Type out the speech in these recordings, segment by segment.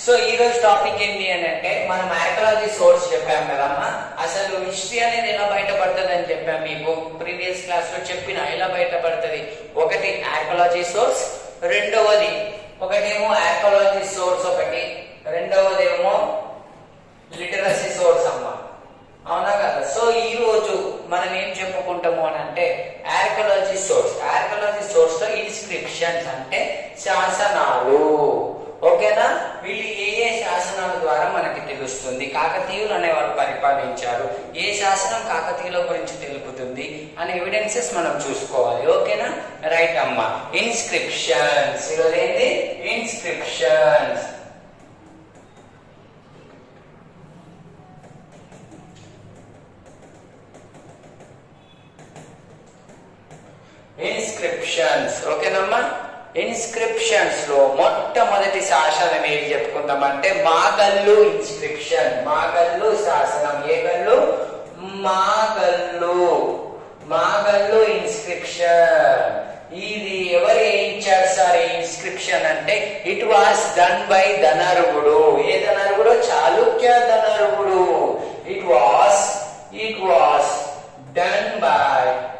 So ఈ రోజు topic ఏంటి అని అంటే మనం ఆర్కలాజీ సోర్స్ చెప్పాం కదమ్మా అసలు హిస్టరీ అనేది ఎలా బయటపడుతుంది అని చెప్పాం మీకు ప్రీవియస్ క్లాస్ లో చెప్పిన ఎలా బయటపడుతుంది ఒకటి ఆర్కలాజీ సోర్స్ రెండవది ఒకటేమో ఆర్కలాజీ సోర్స్ ఒకటి రెండవదేమో లిటరసీ సోర్స్ అమ్మా అవునా కదా సో ఈ రోజు మనం ఏం చెప్పుకుంటాము అని అంటే ఆర్కలాజీ సోర్స్ ఆర్కలాజీ సోర్స్ లో ఇన్స్క్రిప్షన్స్ అంటే శాసనాలు ఓకేనా వీళ్ళు ఏ ఏ శాసనాల ద్వారా మనకి తెలుస్తుంది కాకతీయులు అనేవారు పరిపాలించారు ఏ శాసనం కాకతీయుల గురించి తెలుపుతుంది అనే ఎవిడెన్సెస్ మనం చూసుకోవాలి ఓకేనా రైట్ అమ్మా ఇన్స్క్రిప్షన్స్ ఈరోజు ఏంటి ఇన్స్క్రిప్షన్స్ ఇన్స్క్రిప్షన్స్ ఓకేనమ్మా ఇన్స్క్రిప్షన్స్ లో మొట్టమొదటి శాసనం ఏది చెప్పుకుందామంటే మాగల్లు ఇన్స్క్రిప్షన్ మాగల్లు శాసనం ఏ గల్లు మాగల్లు మాగల్లు ఇన్స్క్రిప్షన్ ఇది ఎవరు వేయించారు సార్ ఈ ఇన్స్క్రిప్షన్ అంటే ఇట్ వాస్ డన్ బై ధనర్వుడు ఏ ధనర్వుడు చాళుక్య ధనర్వుడు it was it was done by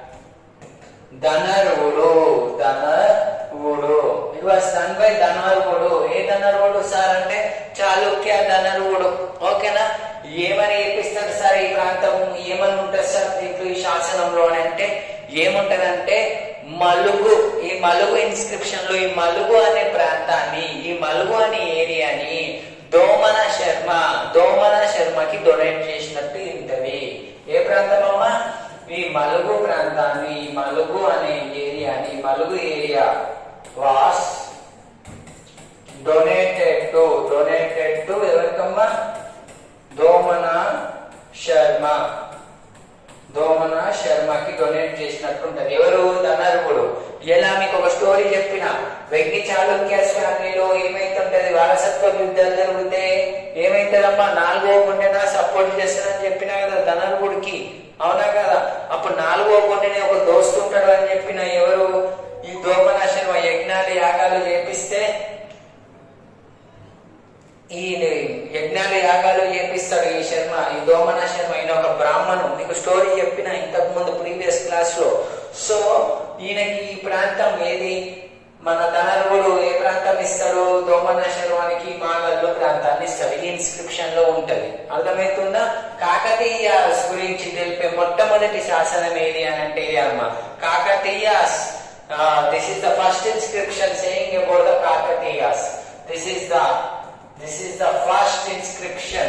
ధనర్వుడు ధనర్వుడు ఇట్ వాస్ డన్ బై ధనర్వుడు ఏ ధనర్వుడు సార్ అంటే చాళుక్య ధనర్వుడు ఓకేనా ఏమని ఏపిస్తాడు సార్ ఈ ప్రాంతం ఏమని ఉంటుంది సార్ దీంట్లో ఈ శాసనంలో అని అంటే ఏముంటదంటే మలుగు ఈ మలుగు ఇన్స్క్రిప్షన్ లో ఈ మలుగు అనే ప్రాంతాన్ని ఈ మలుగు అనే ఏరియాని దోమన శర్మ దోమన శర్మకి డొనేట్ చేసినట్టు ఉంటది ఏ ప్రాంతం అమ్మా ఈ మలుగు ప్రాంతాన్ని ఈ మలుగు అనే ఏరియాని Malugu area was donated to donated to ఎవరికమ్మా దోమన శర్మ దోమన శర్మకి డొనేట్ చేసినట్టు ఉంటది ఎవరు ధనర్వుడు ఎలా మీకు ఒక స్టోరీ చెప్పిన వెంకి చాళుక్య ఫ్యామిలీలో ఏమైతుంటది వారసత్వ యుద్ధాలు జరిగితే ఏమైతుందమ్మా నాలుగో గుండెన సపోర్ట్ చేస్తానని చెప్పినా కదా ధనర్వుడికి అవునా కదా అప్పుడు నాలుగో గుండెనే ఒక దోస్తు ఉంటాడు అని చెప్పిన ఎవరు ఈ దోమన శర్మ యజ్ఞాలు యాగాలు చేపిస్తే ఈ యజ్ఞాలు యాగాలు చేపిస్తాడు ఈ శర్మ ఈ దోమన శర్మ ఈయన ఒక బ్రాహ్మణు మీకు స్టోరీ చెప్పిన ఇంతకు ముందు ప్రీవియస్ క్లాస్ లో సో ఈయనకి ఈ ప్రాంతం ఏది మన ధనర్వుడు ఏ ప్రాంతం ఇస్తాడు దోమన శర్వానికి మాగల్లో ప్రాంతాన్ని ఇస్తాడు ఈ ఇన్స్క్రిప్షన్ లో ఉంటది అర్థమవుతుందా కాకతీయ గురించి తెలిపే మొట్టమొదటి శాసనం ఏది అని అంటే ఇది అమ్మ Kakatiyas this is the first inscription saying about the Kakatiyas this is the this is the first inscription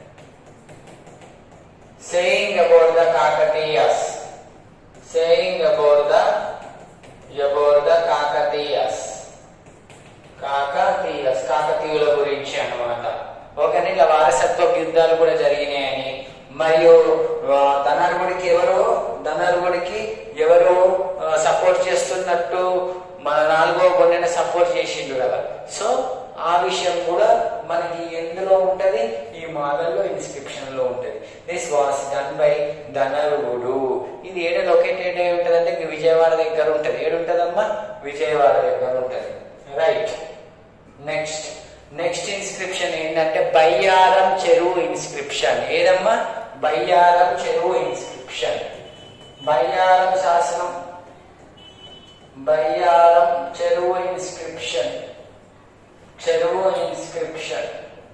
saying about the Kakatiyas. Saying about the about the Kakatiyas. Kakatiyas కాకతీయుల గురించి అన్నమాట ఓకేనా ఇలా వారసత్వ యుద్ధాలు కూడా జరిగినాయని మరియు ఆ, ధనర్వుడికి ఎవరు ధనర్వుడికి ఎవరు సపోర్ట్ చేస్తున్నట్టు మన నాలుగో కొన్నైనా సపోర్ట్ చేసిండు కదా సో ఆ విషయం కూడా మనకి ఎందులో ఉంటది ఈ మాగల్లో ఇన్స్క్రిప్షన్ లో ఉంటది దిస్ వాస్ డన్ బై ధనర్వుడు ఇది ఏడ లొకేటెడ్ అయి ఉంటది అంటే విజయవాడ దగ్గర ఉంటది ఏడుంటదమ్మా విజయవాడ దగ్గర ఉంటది రైట్ నెక్స్ట్ నెక్స్ట్ ఇన్స్క్రిప్షన్ ఏంటంటే బయ్యారం చెరువు ఇన్స్క్రిప్షన్ ఏదమ్మా బయ్యారం చెరువు ఇన్స్క్రిప్షన్ బయ్యారం శాసనం బయ్యారం చెరువు ఇన్స్క్రిప్షన్ చెరువు ఇన్స్క్రిప్షన్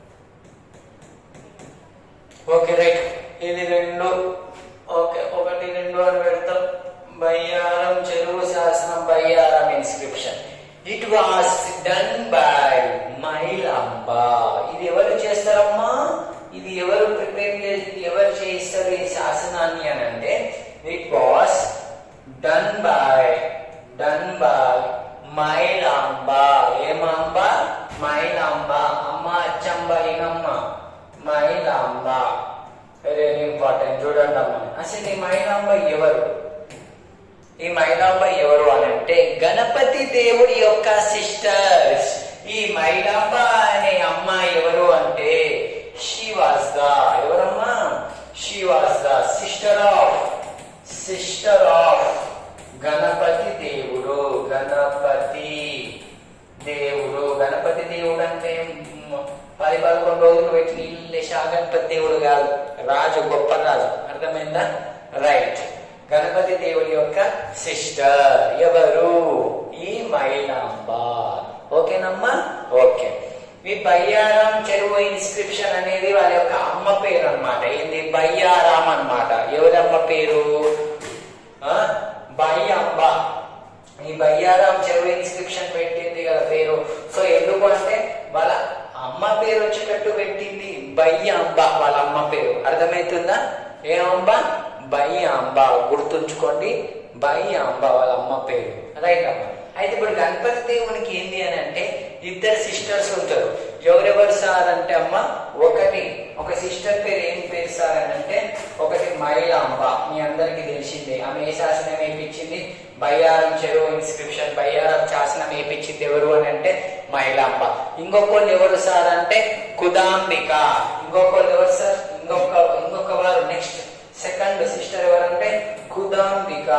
ఓకే రైట్ ఇది రెండు ఓకే ఒకటి రెండు అని పెడతాం బయ్యారం చెరువు శాసనం Bayyaram inscription it was done by Mailamba ఇది ఎవరు చేస్తారమ్మా ఇది ఎవరు ప్రిపేర్ చేసి ఎవరు చేయిస్తారు ఈ శాసనాన్ని అని అంటే it was done by done by Mailamba ఏమాంబ మైలాంబ అమ్మ అచ్చంబ ఇనమ్మ మైలాంబ వెరీ ఇంపార్టెంట్ చూడండి అమ్మ అసలు ఈ మైలాంబ ఎవరు ఈ మైలాంబ ఎవరు అని అంటే గణపతి దేవుడి యొక్క సిస్టర్స్ ఈ మైలాంబ అనే అమ్మ ఎవరు అంటే షీ వాస్ ద ఎవరమ్మా she was the sister of sister of Ganapati దేవుడు గణపతి దేవుడు గణపతి దేవుడు అంటే మ్, పది పదకొండు రోజులు పెట్టి నీళ్ళు లేచి ఆ గణపతి దేవుడు కాదు రాజు గొప్ప రాజు అర్థమైందా రైట్ గణపతి దేవుడి యొక్క సిస్టర్ ఎవరు ఈ మైలాంబ ఓకేనమ్మా ఓకే ఈ బయ్యారాం చెరువు ఇన్స్క్రిప్షన్ అనేది వాళ్ళ యొక్క అమ్మ పేరు అన్నమాట ఏంది బయ్యారాం అన్నమాట ఎవరమ్మ పేరు ఆ బయ్యంబ ఈ బయ్యారాం చెరువు ఇన్స్క్రిప్షన్ పెట్టింది కదా పేరు సో ఎందుకు అంటే వాళ్ళ అమ్మ పేరు వచ్చేటట్టు పెట్టింది బయ్యాంబ వాళ్ళ అమ్మ పేరు అర్థమవుతుందా ఏమంబ బయ్యాంబ గుర్తుంచుకోండి బయ్యాంబ వాళ్ళ అమ్మ పేరు రైట్ అమ్మ అయితే ఇప్పుడు గణపతి దేవునికి ఏంది అని అంటే ఇద్దరు సిస్టర్స్ ఉంటారు ఎవరెవరు సార్ అంటే అమ్మ ఒకటి ఒక సిస్టర్ పేరు ఏం పేరు సార్ అని అంటే ఒకటి మైలాంబ మీ అందరికి తెలిసిందే ఆమె ఏ శాసనం వేయించింది బయ్యారం చెరువు ఇన్స్క్రిప్షన్ బయ్యారం శాసనం వేయించింది ఎవరు అని అంటే మైలాంబ ఇంకొకళ్ళు ఎవరు సార్ అంటే కుదాంబిక ఇంకొకళ్ళు ఎవరు సార్ ఇంకొక ఇంకొక వారు నెక్స్ట్ సెకండ్ సిస్టర్ ఎవరంటే కుదాంబిక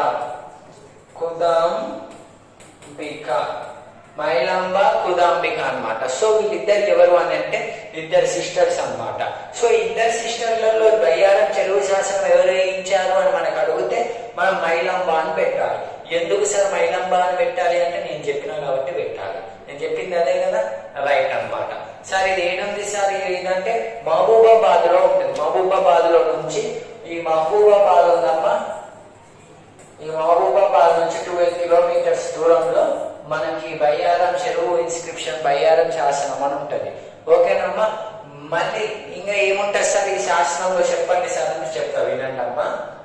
కుదాంబిక మైలాంబ కుదాంబిక అన్నమాట సో వీళ్ళిద్దరు ఎవరు అని అంటే ఇద్దరు సిస్టర్స్ అన్నమాట సో ఇద్దరు సిస్టర్లలో బయ్యారం చెరువు శాసనం ఎవరు వేయించారు అని మనకు అడిగితే మనం మైలాంబ అని పెట్టాలి ఎందుకు సార్ మైలాంబ అని పెట్టాలి అంటే నేను చెప్పినా కాబట్టి పెట్టాలి నేను చెప్పింది అదే కదా రైట్ అన్నమాట సార్ ఇది ఏముంది సార్ ఇది ఏంటంటే మహబూబాబాద్ లో ఉంటుంది మహబూబాబాద్ లో నుంచి ఈ మహబూబాబాద్ ఉందమ్మా ఈ మహబూబాబాద్ నుంచి ట్వెల్వ్ కిలోమీటర్స్ దూరంలో మనకి బయ్యారం చెరువు ఇన్స్క్రిప్షన్ బయ్యారం శాసనం అని ఉంటది ఓకేనమ్మా మళ్ళీ ఇంకా ఏముంటది సార్ ఈ శాసనంలో చెప్పండి సార్ అని చెప్తా వినండి అమ్మా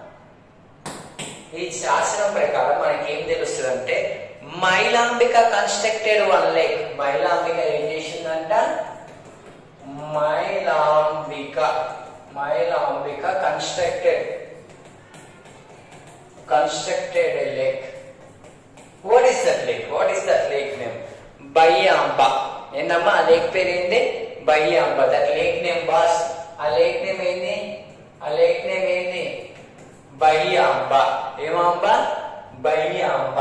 ఈ శాసనం ప్రకారం మనకి ఏం తెలుస్తుంది అంటే Mailambika constructed one lake Mailambika ఏం చేసిందంట Mailambika Mailambika constructed constructed a lake. What is that lake? What is that lake name? Bayamba. ఏందమ్మా ఆ లేక్ పేరు ఏంది Bayyamba that lake name was ఆ లేక్ నేమ్ ఏంది ఆ లేక్ నేమ్ ఏంది బయ్యాంబ ఏమాంబ బయ్యాంబ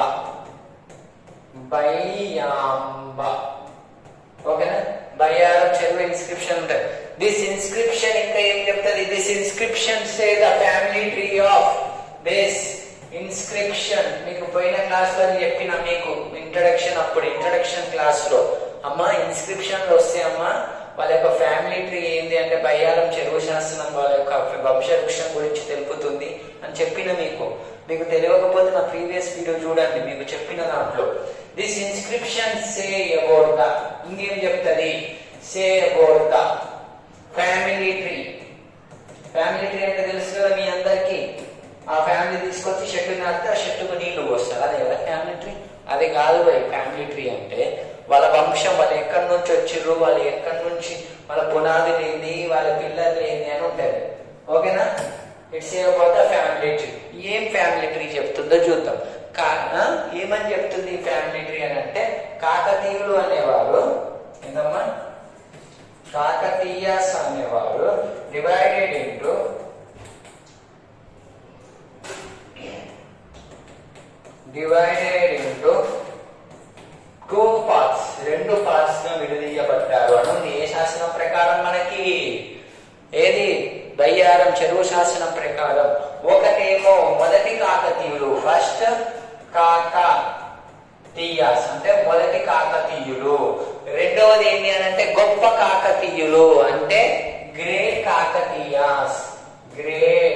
బయ్యాంబ ఓకేనా బయ్యారం చెరువు ఇన్స్క్రిప్షన్ ఉంటుంది దిస్ ఇన్స్క్రిప్షన్ ఇంకా ఏం చెప్తుంది this inscription say the family tree of this inscription మీకు పోయిన క్లాస్ లో చెప్పిన మీకు ఇంట్రడక్షన్ అప్పుడు ఇంట్రడక్షన్ క్లాస్ లో అమ్మా ఇన్స్క్రిప్షన్ లో వస్తే అమ్మా వాళ్ళ యొక్క ఫ్యామిలీ ట్రీ ఏంది అంటే బయ్యారం చెరువు శాసనం వాళ్ళ యొక్క వంశవృక్షం గురించి తెలుపుతుంది అని చెప్పిన మీకు మీకు తెలియకపోతే నా ప్రీవియస్ వీడియో చూడండి మీకు చెప్పిన దాంట్లో this inscription say about the ఇంకేం చెప్తుంది say about the family tree family tree అంటే తెలుసు కదా మీ అందరికి ఆ ఫ్యామిలీ తీసుకొచ్చి షెట్టు నాటితే ఆ షెట్టుకు నీళ్లు పోస్తారు అదే కదా ఫ్యామిలీ ట్రీ అది కాదు భయ్ ఫ్యామిలీ ట్రీ అంటే వాళ్ళ వంశం వాళ్ళు ఎక్కడి నుంచి వచ్చిర్రు వాళ్ళు ఎక్కడి నుంచి వాళ్ళ పునాది లేని వాళ్ళ పిల్లలు లేని అని ఉంటుంది ఓకేనా it's about the family tree ఏం ఫ్యామిలీ ట్రీ చెప్తుందో చూద్దాం కా ఆ? ఏమని చెప్తుంది ఈ ఫ్యామిలీ ట్రీ అని అంటే కాకతీయులు అనేవారు ఏందమ్మా కాకతీయాస్ అనేవారు divided into divided into two parts రెండు పార్ట్స్ గా విడదీయబడ్డారు అని ఉంది. ఏ శాసనం ప్రకారం మనకి ఏది బయ్యారం చెరువు శాసనం ప్రకారం ఒకటేమో మొదటి కాకతీయులు ఫస్ట్ కాక తీయాస్ అంటే మొదటి కాకతీయులు రెండవది ఏంటి అని అంటే గొప్ప కాకతీయులు అంటే గ్రేట్ కాకతీయాస్ గ్రేట్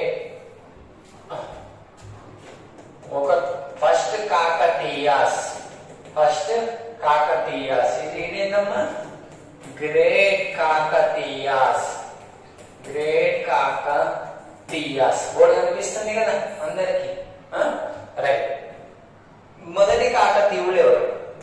ఒక ఫస్ట్ కాకతీయాస్ ఫస్ట్ కాకతీయాస్ ఇది ఏంటమ్మా great Kakatiyas great Kakatiyas board కనిపిస్తుంది కదా అందరికి రైట్ మొదటి కాకతీయులు ఎవరు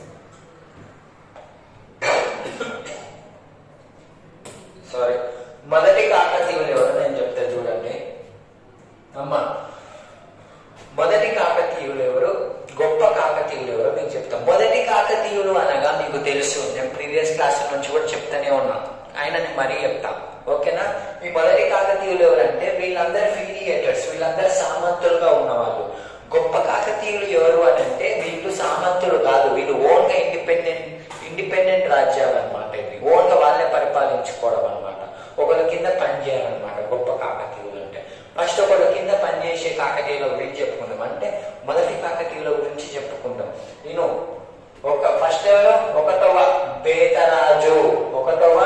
సారీ మొదటి కాకతీయులు ఎవరు నేను చెప్తా చూడండి అమ్మా మొదటి కాకతీయులు ఎవరు గొప్ప కాకతీయులు ఎవరు మీకు చెప్తాం మొదటి కాకతీయులు అనగా మీకు తెలుసు నేను ప్రీవియస్ క్లాస్ నుంచి కూడా చెప్తానే ఉన్నా ఆయన నేను మరీ చెప్తా ఓకేనా ఈ మొదటి కాకతీయులు ఎవరంటే వీళ్ళందరూ ఫీలియేటర్స్ వీళ్ళందరూ సామంతులుగా ఉన్నవాళ్ళు గొప్ప కాకతీయులు ఎవరు అని అంటే వీళ్ళు సామంతులు కాదు వీళ్ళు ఓన్ గా ఇండిపెండెంట్ ఇండిపెండెంట్ రాజ్యాలు అనమాట ఇవి ఓన్ గా వాళ్ళే పరిపాలించుకోవడం అనమాట ఒకరి కింద పనిచేయాలన్నమాట గొప్ప కాకతీయులు అంటే ఫస్ట్ ఒకరి కింద పనిచేసే కాకతీయుల గురించి చెప్పుకుందాం అంటే మొదటి కాకతీయుల గురించి చెప్పుకుందాం నేను ఒక ఫస్ట్ ఒకటవ బేతరాజు ఒకటవ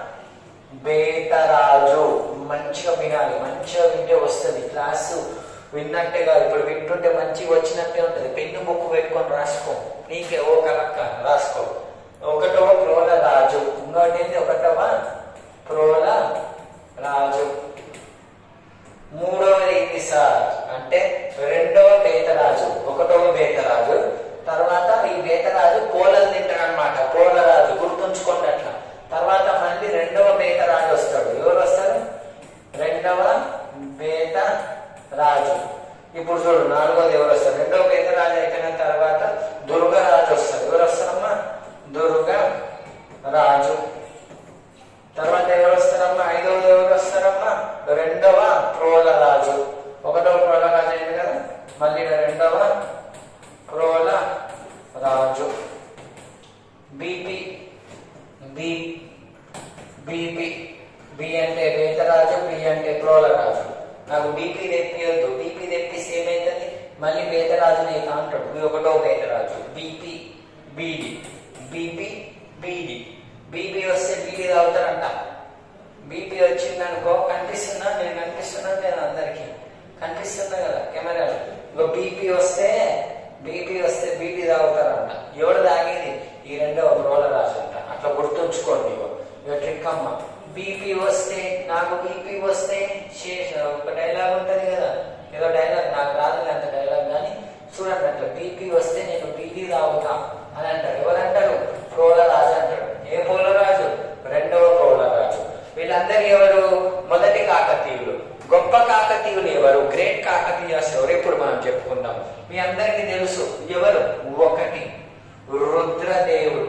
బేతరాజు మంచిగా వినాలి మంచిగా వింటే వస్తుంది క్లాసు విన్నట్టే కాదు ఇప్పుడు వింటుంటే మంచిగా వచ్చినట్టే ఉంటుంది పెన్ను బుక్ పెట్టుకొని రాసుకో నీకే ఓ కలక్క రాసుకో ఒకటవ ప్రోల రాజు ఇంకోటి ఏంటి ఒకటవ ప్రోల రాజు మూడవది ఏంటి సార్ అంటే రెండవ బేతరాజు ఒకటవ బేతరాజు తర్వాత ఈ బేతరాజు కోలలు తింటాడు అనమాట కోలరాజు గుర్తుంచుకోండి అట్లా తర్వాత మళ్ళీ రెండవ బేతరాజు వస్తాడు ఎవరు వస్తారు రెండవ బేత రాజు ఇప్పుడు చూడు నాలుగోది ఎవరు వస్తారు రెండవ బేతరాజు అయిపోయిన తర్వాత దుర్గరాజు వస్తారు ఎవరు వస్తారమ్మా దుర్గ రాజు తర్వాత ఎవరు వస్తారమ్మా ఐదవది ఎవరు వస్తారమ్మా రెండవ ప్రోల రాజు ఒకటవ ప్రోల రాజు అయింది కదా మళ్ళీ రెండవ Prola Raju BP B BP B అంటే వేతరాజు బి అంటే ప్రోలరాజు నాకు బీపీ తెప్పియొద్దు బీపీ తెప్పిస్తే ఏమైతుంది మళ్ళీ వేతరాజు నీకు అంటాడు ఇది ఒకటో వేతరాజు బీపీ బీడి బీపీ బీడి బీపీ వస్తే బీడీ తాగుతారంట బీపీ వచ్చిందనుకో కనిపిస్తున్నా నేను కనిపిస్తున్నా నేను అందరికి కనిపిస్తున్నా కదా కెమెరాలో ఇంకో బీపీ వస్తే బీపీ వస్తే బీపీ తాగుతారంట ఎవడు తాగేది ఈ రెండవ రోలరాజు అంట అట్లా గుర్తుంచుకోండి ఇగో ఇక ట్రిక్ అమ్మ బీపీ వస్తే నాకు బీపీ వస్తే శేష ఒక డైలాగ్ ఉంటది కదా ఏదో డైలాగ్ నాకు రాదు అంత డైలాగ్ కానీ చూడండి అట్లా బీపీ వస్తే నేను బీపీ తాగుతా అని అంటాడు ఎవరంటారు ప్రోలరాజు అంటాడు ఏ పోలరాజు రెండవ పోలరాజు వీళ్ళందరూ ఎవరు మొదటి కాకతీయులు గొప్ప కాకతీయులు ఎవరు గ్రేట్ కాకతీయాస్ ఎవరు ఇప్పుడు మనం చెప్పుకుందాం మీ అందరికీ తెలుసు ఎవరు ఒకటి రుద్రదేవుడు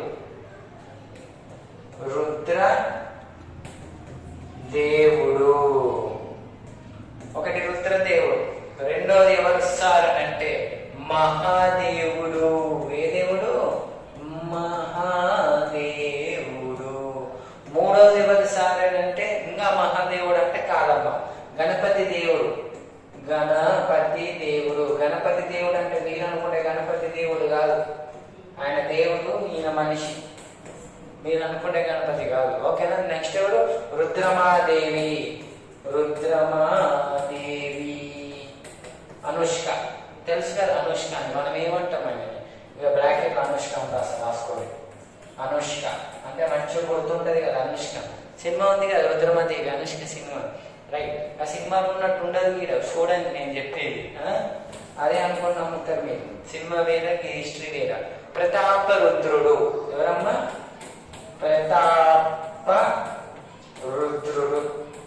రుద్ర దేవుడు ఒకటి రుద్రదేవుడు రెండోది ఎవరు సార్ అంటే మహాదేవుడు ఏ దేవుడు మహాదేవుడు మూడోది ఎవరు సార్ అని అంటే ఇంకా మహాదేవుడు అంటే కాదమ్మ గణపతి దేవుడు గణపతి దేవుడు గణపతి దేవుడు అంటే మీరు అనుకునే గణపతి దేవుడు కాదు ఆయన దేవుడు ఈయన మనిషి మీరు అనుకునే గణపతి కాదు ఓకేనా నెక్స్ట్ ఎవరు రుద్రమాదేవి రుద్రమాదేవి అనుష్క తెలుసు కదా అనుష్క అని మనం ఏమంటామండి ఇక బ్రాకెట్ అనుష్క అని రాస్తా రాసుకోండి అనుష్క అంటే మంచిగా గుర్తుంటది కదా అనుష్క సినిమా ఉంది కదా రుద్రమాదేవి అనుష్క సినిమా రైట్ ఆ సినిమాలో ఉన్నట్టు ఉండదు మీరు చూడండి నేను చెప్పేది ఆ? అదే అనుకుని నమ్ముతారు మీరు సినిమా వేరే హిస్టరీ వేరే ప్రతాప రుద్రుడు ఎవరమ్మా ప్రతాప రుద్రుడు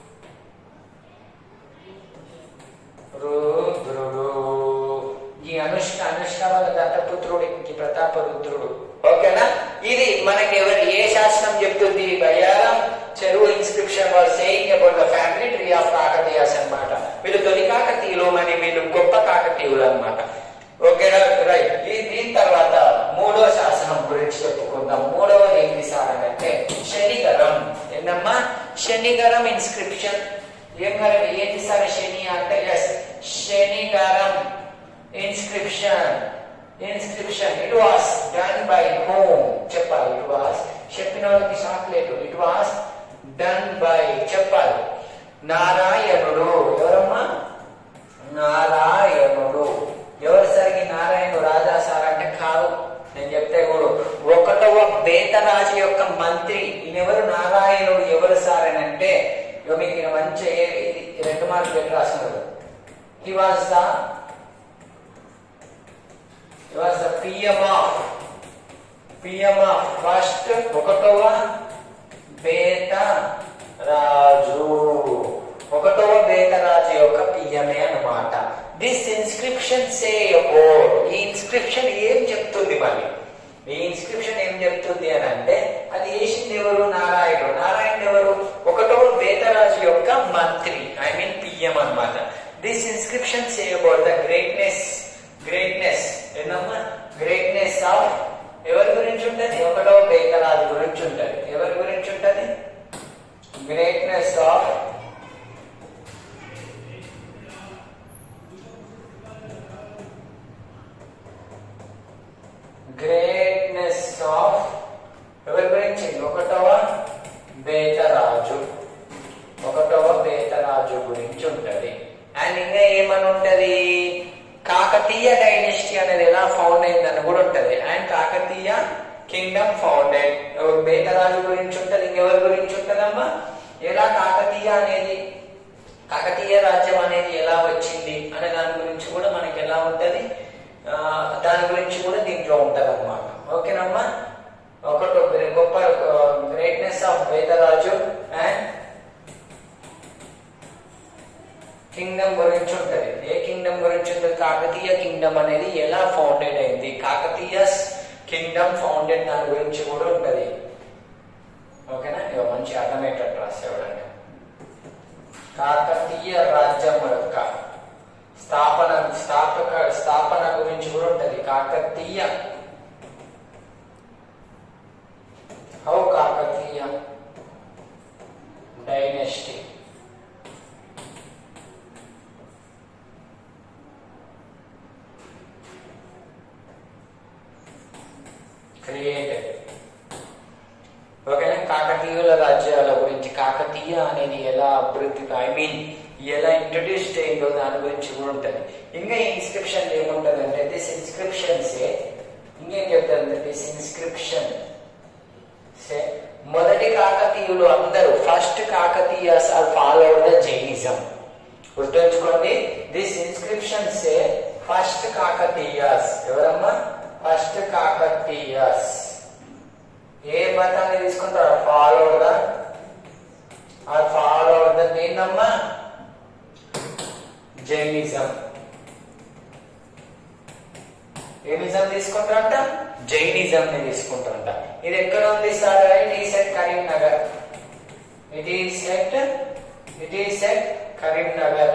రుద్రుడు ఈ అనుష్క అనుష్క వాళ్ళ దత్తపుత్రుడు ఈ ప్రతాప రుద్రుడు ఓకేనా ఇది మనకి ఎవరు ఏ శాస్త్రం చెప్తుంది బయ్యారం చెరువు ఇన్స్క్రిప్షన్ వారు saying about the family tree of Kakatiyas అన్నమాట వీళ్ళు తొలి కాకతీయులు మరి వీళ్ళు గొప్ప కాకతీయులు అన్నమాట ఓకేనా రైట్ ఈ- దీని తర్వాత మూడో శాసనం గురించి చెప్పుకుందాం మూడవది ఏంటి సార్ అని అంటే శనిగరం ఏంటమ్మా శనిగరం ఇన్స్క్రిప్షన్ ఏం గరం ఏంటి సార్ శని అంటే S Shanigaram inscription inscription it was done by home చెప్పాలి ఇట్ వాస్ చెప్పిన వాళ్ళకి షాక్ లేదు ఇట్ వాస్ డన్ బై చెప్పాలి నారాయణుడు ఎవరమ్మా నారాయణుడు ఎవరు సరికి నారాయణుడు రాజా సార్ అంటే కాదు నేను చెప్తే కూడా ఒకటవ బేతరాజు యొక్క మంత్రి ఈయనెవరు నారాయణుడు ఎవరు సార్ అని అంటే ఇగో మీకు ఈయన మంచి ఏ- ఇది రెండు మార్కులు పెట్టి రాసినాడు he was the he was the PM of PM of first ఒకటవ బేత రాజు ఒకటవ బేతరాజు యొక్క పిఎంఏ అన్నమాట దిస్ ఇన్స్క్రిప్షన్ సే అబౌట్ ఈ ఇన్స్క్రిప్షన్ ఏం చెప్తుంది మరి ఈ ఇన్స్క్రిప్షన్ ఏం చెప్తుంది అని అంటే అది వేసింది ఎవరు నారాయణుడు నారాయణుడు ఎవరు ఒకటవ బేతరాజు యొక్క మంత్రి ఐ మీన్ పిఎం అన్నమాట this inscription say about the greatness greatness ఏందమ్మా గ్రేట్నెస్ ఆఫ్ ఎవరి గురించి ఉంటది ఒకటో బేకరాజు గురించి ఉంటది ఎవరి గురించి ఉంటది గ్రేట్నెస్ ఆఫ్ గ్రేట్నెస్ ఆఫ్ ఎవరి గురించి ఒకటవ బేతరాజు ఒకటవ బేతరాజు గురించి ఉంటది అండ్ ఇంకా ఏమని ఉంటది కాకతీయ డైనెస్టీ అనేది ఎలా ఫౌండ్ అయిందని కూడా ఉంటది and Kakatiya kingdom founded Betaraju గురించి ఉంటది ఇంకెవరి గురించి ఉంటదమ్మా ఎలా కాకతీయ అనేది కాకతీయ రాజ్యం అనేది ఎలా వచ్చింది అనే దాని గురించి కూడా మనకి ఎలా ఉంటది ఆ, దాని గురించి కూడా దీంట్లో ఉంటది అనమాట ఓకేనమ్మా ఒకటి గొప్ప greatness of Vedaraju and kingdom గురించి ఉంటది ఏ కింగ్డమ్ గురించి ఉంటుంది కాకతీయ కింగ్డమ్ అనేది ఎలా ఫౌండెడ్ అయింది కాకతీయ కింగ్డమ్ ఫౌండెడ్ దాని గురించి కూడా ఉంటది ఓకేనా ఇక మంచి అర్థమయ్యేటట్టు రాసేవాడండి కాకతీయ రాజ్యం యొక్క స్థాపన స్థాపక స్థాపన గురించి కూడా ఉంటది Kakatiya how Kakatiya dynasty created ఓకేనా కాకతీయుల రాజ్యాల గురించి కాకతీయ అనేది ఎలా అభివృద్ధి ఐ మీన్ ఎలా ఇంట్రడ్యూస్ అయిందో దాని గురించి కూడా ఉంటుంది ఇంకా ఇన్స్క్రిప్షన్ ఏముంటది అంటే దిస్ ఇన్స్క్రిప్షన్స్ ఇంకేం చెప్తారు దిస్ ఇన్స్క్రిప్షన్ సే మొదటి కాకతీయులు అందరూ first Kakatiyas are follow the Jainism గుర్తుంచుకోండి this inscription say first Kakatiyas ఎవరమ్మా ఫస్ట్ కాకతీయస్ ఏ మతాన్ని తీసుకుంటారు follow the are follow the దేన్నమ్మా జైనిజం ఏ నిజం తీసుకుంటారంట జైనిజం ని తీసుకుంటారంట ఇది ఎక్కడ ఉంది sir it is at Karimnagar it is at it is at Karimnagar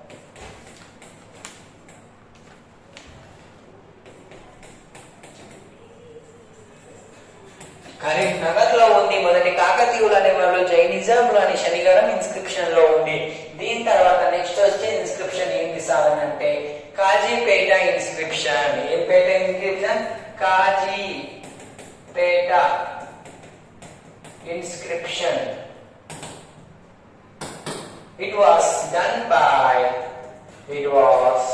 Karimnagar లో ఉంది మొదటి కాకతీయులు అనే వాళ్ళు జైనిజం లోని శనిగారం ఇన్స్క్రిప్షన్ లో ఉంది దీని తర్వాత నెక్స్ట్ వచ్చే ఇన్స్క్రిప్షన్ ఏంటి సార్ అని అంటే కాజీపేట ఇన్స్క్రిప్షన్ ఏం పేట inscription Kazipet inscription it was done by it was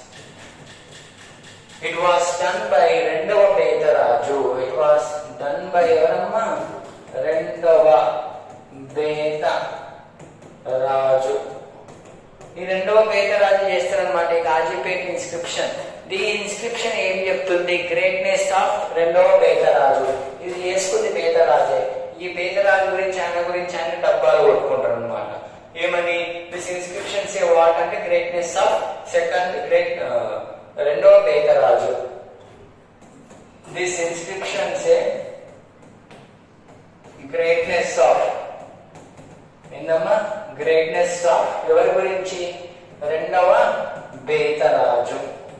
it was done by రెండవ Betaraju it was done by ఎవరమ్మా రెండవ బేత రాజు ఈ రెండవ బేతరాజు చేస్తారనమాట ఈ కాజీపేట ఇన్స్క్రిప్షన్ ది ఇన్స్క్రిప్షన్ ఏం చెప్తుంది గ్రేట్నెస్ ఆఫ్ రెండవ బేతరాజు ఇది చేసుకుంది బేతరాజే ఈ బేతరాజు గురించి ఆయన గురించి ఆయన డబ్బాలు కొట్టుకుంటారు అనమాట ఏమని దిస్ ఇన్స్క్రిప్షన్స్ ఏ వాట్ అంటే గ్రేట్నెస్ ఆఫ్ సెకండ్ గ్రేట్ రెండవ బేతరాజు దిస్ ఇన్స్క్రిప్షన్స్ ఏ గ్రేట్నెస్ ఆఫ్ ఏందమ్మా గ్రేట్నెస్ ఆఫ్ ఎవరి గురించి రెండవ బేతరాజు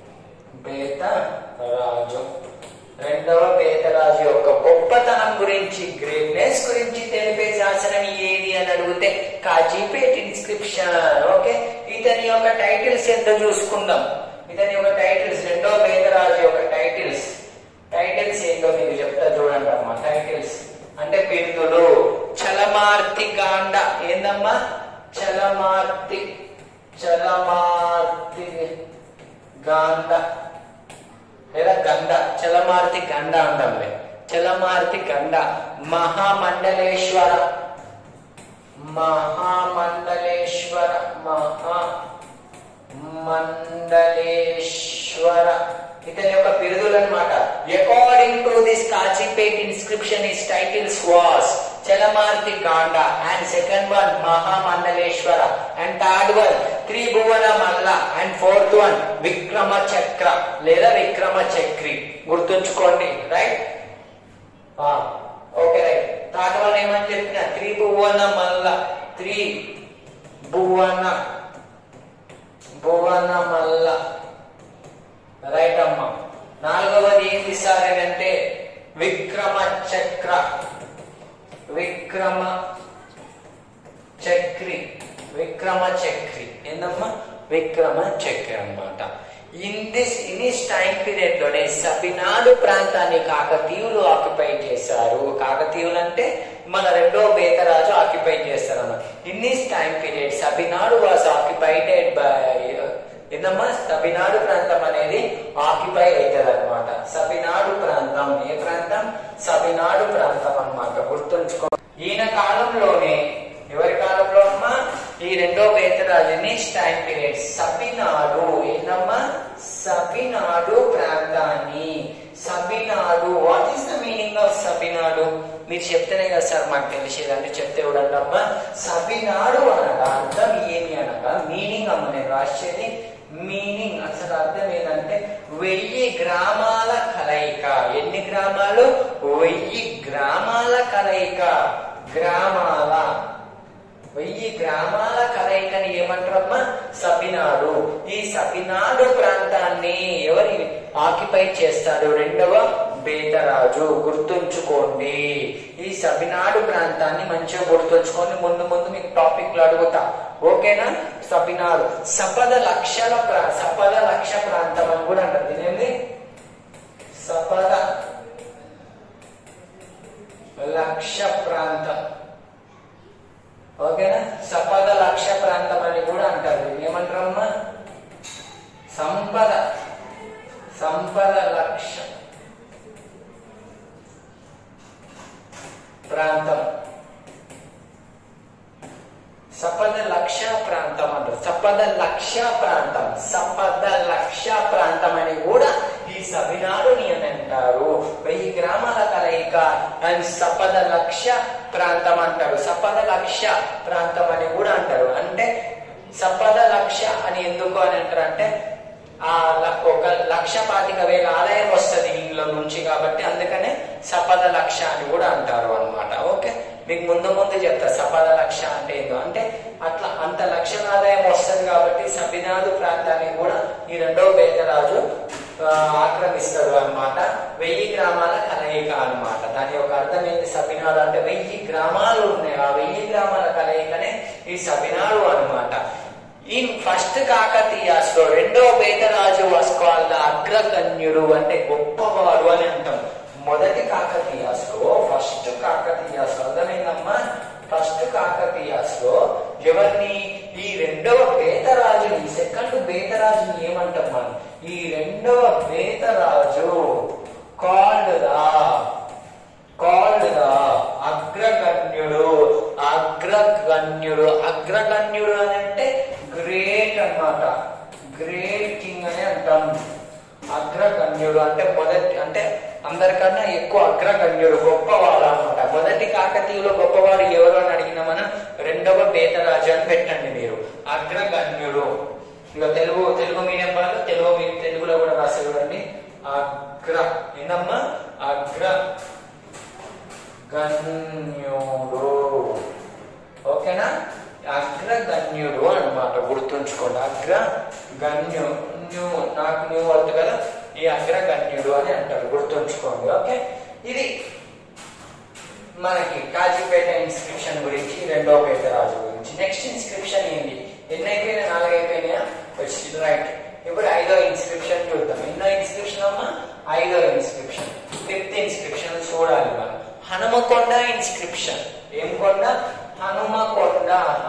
బేతరాజు రెండవ బేతరాజు యొక్క గొప్పతనం గురించి గ్రేట్నెస్ గురించి తెలిపే శాసనం ఏది అని అడిగితే కాజీపేట్ ఇన్స్క్రిప్షన్ ఓకే ఇతని యొక్క టైటిల్స్ ఎంత చూసుకుందాం ఇతని యొక్క టైటిల్స్ రెండవ బేతరాజు యొక్క టైటిల్స్ టైటిల్స్ ఏంటో మీకు చెప్తా చూడండి అమ్మా టైటిల్స్ అంటే బిరుదులు చలమార్తి గాండ ఏందమ్మా చలమార్తి చలమార్తి గాండ లేదా గండ చలమార్తి గండ అంటాంలే చలమార్తి గండ మహామండలేశ్వర మహామండలేశ్వర మహా మండలేశ్వర ఇతని యొక్క బిరుదులు అనమాట according to this Kazipet inscription his titles was Chalamarthi Ganda and second one Mahamandaleshwara and third one Tribhuvana Malla and fourth one విక్రమ చక్ర లేదా విక్రమ చక్రి గుర్తుంచుకోండి right okay right third one ఏమని చెప్పిన త్రిభువన మల్ల త్రి భువన భువన మల్ల రైట్ అమ్మా నాలుగవది ఏంటి సార్ అంటే విక్రమ చక్ర విక్రమ చక్రి విక్రమ చక్రి ఏందమ్మా విక్రమ చక్రి అన్నమాట in this in this time period లోనే సబినాడు ప్రాంతాన్ని కాకతీయులు ఆక్యుపై చేశారు కాకతీయులు అంటే మన రెండో బేతరాజు ఆక్యుపై చేస్తారు అన్నమాట in this time period Sabbinadu was occupied by ఏందమ్మా సబినాడు ప్రాంతం అనేది ఆక్యుపై అవుతుంది అనమాట సబినాడు ప్రాంతం ఏ ప్రాంతం సబినాడు ప్రాంతం అన్నమాట గుర్తుంచుకో ఈయన కాలంలోనే ఎవరి కాలంలో అమ్మా ఈ రెండో వేతరాజుని టైం పీరియడ్ సబినాడు ఏందమ్మా సబినాడు ప్రాంతాన్ని Sabbinadu what is the meaning of Sabbinadu మీరు చెప్తేనే కదా సార్ మాకు తెలిసేదంటే చెప్తే చూడండి అమ్మా సబినాడు అనగా అర్థం ఏమి అనగా మీనింగ్ అమ్మ నేను రాసేది మీనింగ్ అసలు అర్థం ఏంటంటే వెయ్యి గ్రామాల కలయిక ఎన్ని గ్రామాలు వెయ్యి గ్రామాల కలయిక గ్రామాల వెయ్యి గ్రామాల కలయికని ఏమంటారమ్మా సబినాడు ఈ సబినాడు ప్రాంతాన్ని ఎవరి ఆక్యుపై చేస్తాడు రెండవ బేతరాజు గుర్తుంచుకోండి ఈ సబినాడు ప్రాంతాన్ని మంచిగా గుర్తుంచుకొని ముందు ముందు మీకు టాపిక్లు అడుగుతా ఓకేనా సబినాడు సపద లక్షల ప్రా సపద లక్ష ప్రాంతం అని కూడా అంటారు దీనేంది సపద లక్ష ప్రాంతం ఓకేనా సపద లక్ష ప్రాంతం అని కూడా అంటారు దీన్ని ఏమంటారమ్మా సంపద సంపద లక్ష ప్రాంతం సపద లక్ష ప్రాంతం అంటారు సపద లక్ష ప్రాంతం సపద లక్ష ప్రాంతం అని కూడా ఈ సబినాడుని అని అంటారు వెయ్యి గ్రామాల కలయిక అండ్ సపద లక్ష ప్రాంతం అంటారు సపద లక్ష ప్రాంతం అని కూడా అంటారు అంటే సపద లక్ష అని ఎందుకు అని అంటారు అంటే ఆ ల- ఒక లక్ష పాతిక వేల ఆదాయం వస్తుంది ఇంట్లో నుంచి కాబట్టి అందుకనే సపద లక్ష అని కూడా అంటారు అన్నమాట ఓకే మీకు ముందు ముందు చెప్తా సపద లక్ష అంటే ఏందో అంటే అట్లా అంత లక్షల ఆదాయం వస్తుంది కాబట్టి సబినాడు ప్రాంతాన్ని కూడా ఈ రెండో బేతరాజు ఆ, ఆక్రమిస్తాడు అన్నమాట వెయ్యి గ్రామాల కలయిక అన్నమాట దాని యొక్క అర్థం ఏంటి సబినాడు అంటే వెయ్యి గ్రామాలు ఉన్నాయి ఆ వెయ్యి గ్రామాల కలయికనే ఈ సబినాడు అన్నమాట ఈ ఫస్ట్ కాకతీయాస్ లో రెండో బేతరాజు వాస్ కాల్డ్ అగ్రగణ్యుడు అంటే గొప్పవాడు అని అంటాం మొదటి కాకతీయాస్ లో ఫస్ట్ కాకతీయాస్ లో అర్థమైందమ్మా ఫస్ట్ కాకతీయాస్ లో ఎవరిని ఈ రెండవ బేతరాజుని సెకండ్ బేతరాజుని ఏమంటాం మనం ఈ రెండవ Betaraju called the called the అగ్రగణ్యుడు అగ్రగణ్యుడు అగ్రగణ్యుడు అని అంటే గ్రేట్ అన్నమాట గ్రేట్ కింగ్ అని అంటాం అగ్రగణ్యుడు అంటే మొదటి అంటే అందరికన్నా ఎక్కువ అగ్రగణ్యుడు గొప్పవాడు అన్నమాట మొదటి కాకతీయులో గొప్పవాడు ఎవరు అని అడిగిన మనం రెండవ బేతరాజు అని పెట్టండి మీరు అగ్రగణ్యుడు ఇక తెలుగు తెలుగు మీడియం వాళ్ళు తెలుగు మీ- తెలుగులో కూడా రాసి చూడండి అగ్ర ఏందమ్మా అగ్ర గణ్యుడు ఓకేనా అగ్రగణ్యుడు అన్నమాట గుర్తుంచుకోండి అగ్ర గణ్యు న్యూ నాకు న్యూ వద్దు కదా ఈ అగ్రగణ్యుడు అని అంటారు గుర్తుంచుకోండి ఓకే ఇది మనకి కాజీపేట ఇన్స్క్రిప్షన్ గురించి రెండో పేట రాజు గురించి నెక్స్ట్ ఇన్స్క్రిప్షన్ ఏంటి ఎన్ని అయిపోయినా నాలుగు అయిపోయినాయా వచ్చింది రైట్ ఇప్పుడు ఐదో ఇన్స్క్రిప్షన్ చూద్దాం ఎన్నో ఇన్స్క్రిప్షన్ అమ్మా ఐదో ఇన్స్క్రిప్షన్ ఫిఫ్త్ ఇన్స్క్రిప్షన్ చూడాలి మనం హనుమకొండ ఇన్స్క్రిప్షన్ ఏం కొండ హనుమకొండ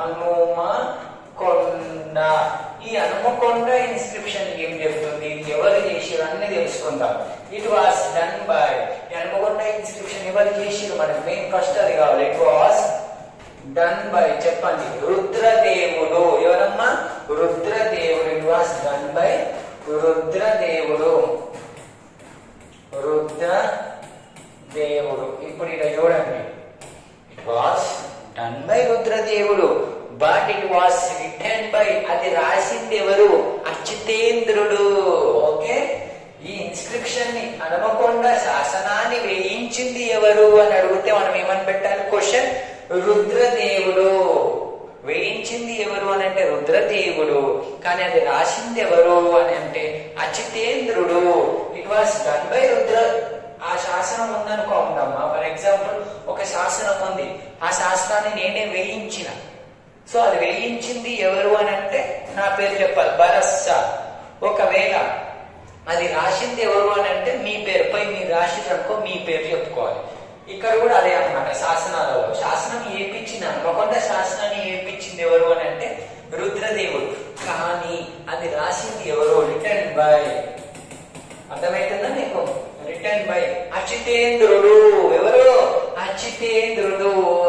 హనుమకొండ ఈ హనుమకొండ ఇన్స్క్రిప్షన్ ఏం చెప్తుంది ఇది ఎవరు చేసిరు అన్ని తెలుసుకుందాం it was done by Hanumakonda inscription ఎవరు చేసిరు మనకి మెయిన్ ఫస్ట్ అది కావాలి ఇట్ వాస్ డన్ బై చెప్పండి రుద్రదేవుడు ఎవరమ్మా Rudradevudu it was done by Rudradevudu Rudra Devudu ఇప్పుడు ఇక్కడ చూడండి it was done by Rudradevudu but it was written by అది రాసింది ఎవరు అచ్యుతేంద్రుడు ఓకే ఈ ఇన్స్క్రిప్షన్ ని హనుమకొండ శాసనాన్ని వేయించింది ఎవరు అని అడిగితే మనం ఏమని పెట్టాలి క్వశ్చన్ రుద్రదేవుడు వేయించింది ఎవరు అని అంటే రుద్రదేవుడు కానీ అది రాసింది ఎవరు అని అంటే Achitendrudu it was done by Rudra ఆ శాసనం ఉందనుకోండమ్మా ఫర్ ఎగ్జాంపుల్ ఒక శాసనం ఉంది ఆ శాస్త్రాన్ని నేనే వేయించిన సో అది వేయించింది ఎవరు అని అంటే నా పేరు చెప్పాలి భరస్సా ఒకవేళ అది రాసింది ఎవరు అని అంటే మీ పేరుపై మీరు రాసిందనుకో మీ పేరు చెప్పుకోవాలి ఇక్కడ కూడా అదే అన్నమాట శాసనాలలో శాసనం ఏపించింది హనుమకొండ శాసనాన్ని ఏపించింది ఎవరు అని అంటే రుద్రదేవుడు కానీ అది రాసింది ఎవరు రిటర్న్ బై అర్థమవుతుందా నీకు రిటర్న్ బై అచితేంద్రుడు ఎవరు అచితేంద్రుడు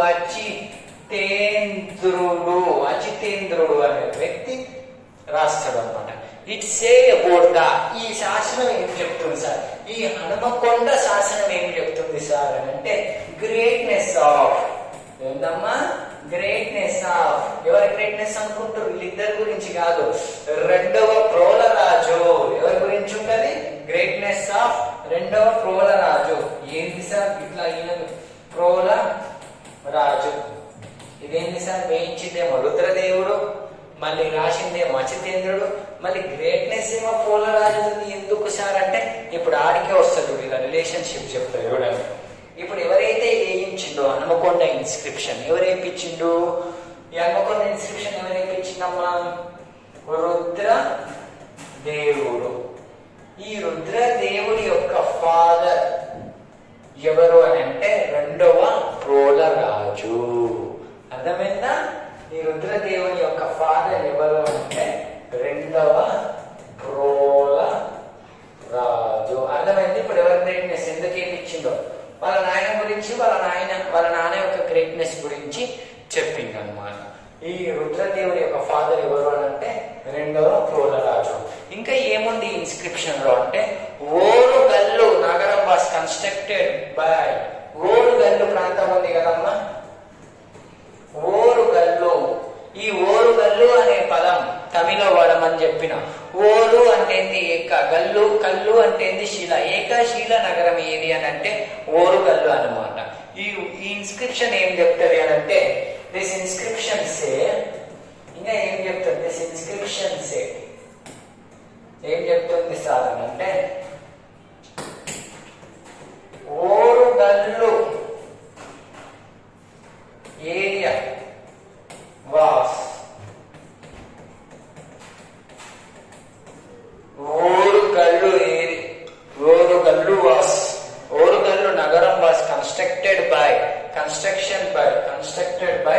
అచితేంద్రుడు అచితేంద్రుడు అనే వ్యక్తి రాస్తాడు అనమాట ఇట్ సే అబౌట్ ద ఈ శాసనం ఏం చెప్తుంది సార్ ఈ హనుమకొండ శాసనం ఏం చెప్తుంది సార్ అని అంటే గ్రేట్నెస్ ఆఫ్ ఏంటమ్మా గ్రేట్నెస్ ఆఫ్ ఎవరి గ్రేట్నెస్ అనుకుంటారు వీళ్ళిద్దరి గురించి కాదు రెండవ ప్రోలరాజు ఎవరి గురించి ఉంటది గ్రేట్నెస్ ఆఫ్ రెండవ ప్రోలరాజు ఏంటి సార్ ఇట్లా ఈయన ప్రోల రాజు ఇదేంటి సార్ వేయించిందేమో రుద్రదేవుడు మళ్ళీ రాసిందేమో అచితేంద్రుడు మళ్ళీ గ్రేట్నెస్ ఏమో పోలరాజు ఎందుకు సార్ అంటే ఇప్పుడు ఆడికే వస్తుంది వీళ్ళ రిలేషన్షిప్ చెప్తారు చూడండి ఇప్పుడు ఎవరైతే వేయించిండో హనుమకొండ ఇన్స్క్రిప్షన్ ఎవరు వేయించిండు ఈ హనుమకొండ ఇన్స్క్రిప్షన్ ఎవరు వేయించిందమ్మా రుద్ర దేవుడు ఈ రుద్ర దేవుడి యొక్క ఫాదర్ ఎవరు అని అంటే రెండవ ప్రోలరాజు అర్థమైందా ఈ రుద్రదేవుని యొక్క ఫాదర్ ఎవరు అంటే రెండవ ప్రోల రాజు అర్థమైంది ఇప్పుడు ఎవరి గ్రేట్నెస్ ఎందుకు ఏమిచ్చిందో వాళ్ళ నాయన గురించి వాళ్ళ నాయన వాళ్ళ నాన్న యొక్క గ్రేట్నెస్ గురించి చెప్పింది అనమాట ఈ రుద్రదేవుడి యొక్క ఫాదర్ ఎవరు అని అంటే రెండవ ప్రోలరాజు ఇంకా ఏముంది ఇన్స్క్రిప్షన్ లో అంటే ఓరుగల్లు నగరం వాస్ కన్స్ట్రక్టెడ్ బై ఓరుగల్లు ప్రాంతం ఉంది కదమ్మా ఓరుగల్లు ఈ ఓరుగల్లు అనే పదం తమిళ వాడమని చెప్పిన ఓరు అంటే ఏంది ఏక గల్లు కల్లు అంటే ఏంది శిల ఏకశీల నగరం ఏది అని అంటే ఓరుగల్లు అన్నమాట ఈ ఈ ఇన్స్క్రిప్షన్ ఏం చెప్తుంది అని అంటే దిస్ ఇన్స్క్రిప్షన్ సే ఇంకా ఏం చెప్తుంది దిస్ ఇన్స్క్రిప్షన్ సే ఏం చెప్తుంది సార్ అని అంటే ఓరుగల్లు ఏరియా వాస్ ఓరుగల్లు ఏరి ఓరుగల్లు వాస్ ఓరుగల్లు నగరం was constructed by construction by constructed by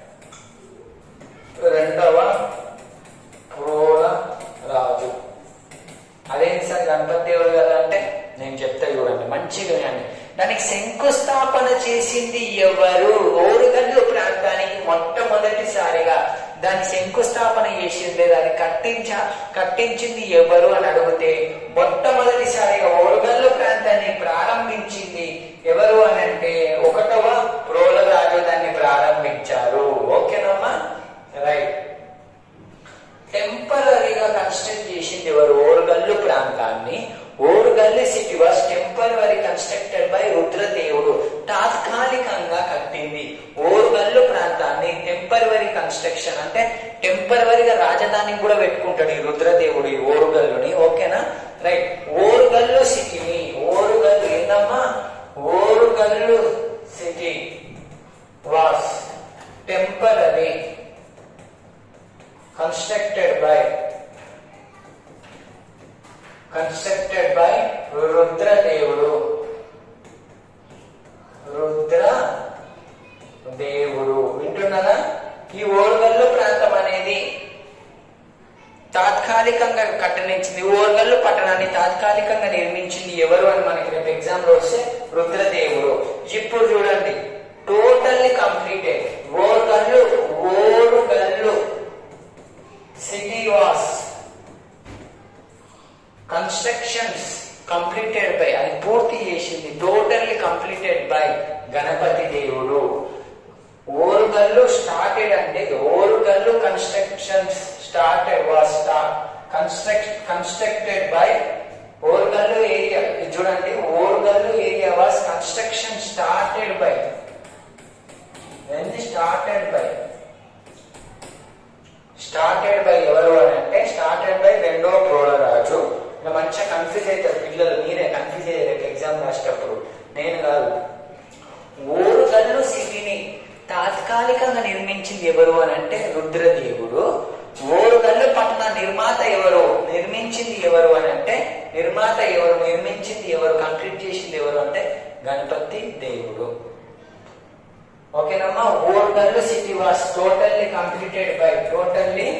రెండవ క్రోల రాజు అదేంటి సార్ గణపతి దేవుడు కదా అంటే నేను చెప్తా చూడండి మంచిగా వినండి దానికి శంకుస్థాపన చేసింది ఎవరు ఓరుగల్లు ప్రాంతానికి మొట్టమొదటిసారిగా దాని శంకుస్థాపన చేసింది దాన్ని కట్టించ కట్టించింది ఎవరు అని అడిగితే మొట్టమొదటిసారిగా ఓరుగల్లు ప్రాంతాన్ని ప్రారంభించింది ఎవరు అని అంటే ఒకటవ రోలరాజు దాన్ని ప్రారంభించారు ఓకేనమ్మా రైట్ టెంపరీగా కన్స్ట్రక్ట్ చేసింది ఎవరు ఓరుగల్లు ప్రాంతాన్ని Orugallu city was temporary constructed by Rudradevudu తాత్కాలికంగా కట్టింది ఓరుగల్లు ప్రాంతాన్ని టెంపరీ కన్స్ట్రక్షన్ అంటే టెంపరీగా రాజధాని కూడా పెట్టుకుంటాడు ఈ రుద్రదేవుడు ఈ ఓరుగల్లుని ఓకేనా రైట్ ఓరుగల్లు సిటీని ఓరుగల్లు ఏందమ్మా Orugallu city was temporary constructed by constructed by Rudra Devudu Rudra దేవుడు వింటున్నారా ఈ ఓరుగల్లు ప్రాంతం అనేది తాత్కాలికంగా కట్టనించింది ఓరుగల్లు పట్టణాన్ని తాత్కాలికంగా నిర్మించింది ఎవరు అని మనకి రేపు ఎగ్జామ్ లో వస్తే రుద్రదేవుడు ఇప్పుడు చూడండి totally completed Orugallu Orugallu city was constructions completed by అది పూర్తి చేసింది టోటల్లీ కంప్లీటెడ్ బై గణపతి దేవుడు ఓరుగల్లు స్టార్టెడ్ అంటే Orugallu constructions started was construct constructed by Orugallu area ఇది చూడండి Orugallu area was construction started by started by started by ఎవరు అని అంటే స్టార్టెడ్ బై రెండో ప్రోలరాజు ఇంకా మంచిగా కన్ఫ్యూజ్ అవుతారు పిల్లలు మీరే కన్ఫ్యూజ్ అయ్యారు ఎగ్జామ్ రాసేటప్పుడు నేను కాదు ఓరుగల్లు సిటీని తాత్కాలిక తాత్కాలికంగా నిర్మించింది ఎవరు అని అంటే రుద్రదేవుడు ఓరుగల్లు పట్టణ నిర్మాత ఎవరు నిర్మించింది ఎవరు అని అంటే నిర్మాత ఎవరు నిర్మించింది ఎవరు కంప్లీట్ చేసింది ఎవరు అంటే గణపతి దేవుడు ఓకేనమ్మా Orugallu city was totally completed by totally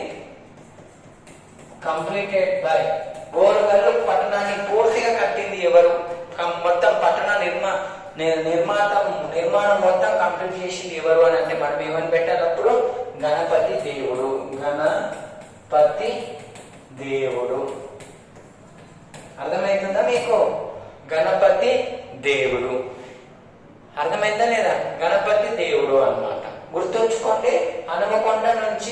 completed by Orugallu పట్టణాన్ని పూర్తిగా కట్టింది ఎవరు కం- మొత్తం పట్టణ నిర్మా ని- నిర్మాతం నిర్మాణం మొత్తం కంప్లీట్ చేసింది ఎవరు అని అంటే మనం ఏమని పెట్టినప్పుడు గణపతి దేవుడు గణపతి దేవుడు అర్థమవుతుందా మీకు గణపతి దేవుడు అర్థమైందా లేదా గణపతి దేవుడు అన్నమాట గుర్తుంచుకోండి హనుమకొండ నుంచి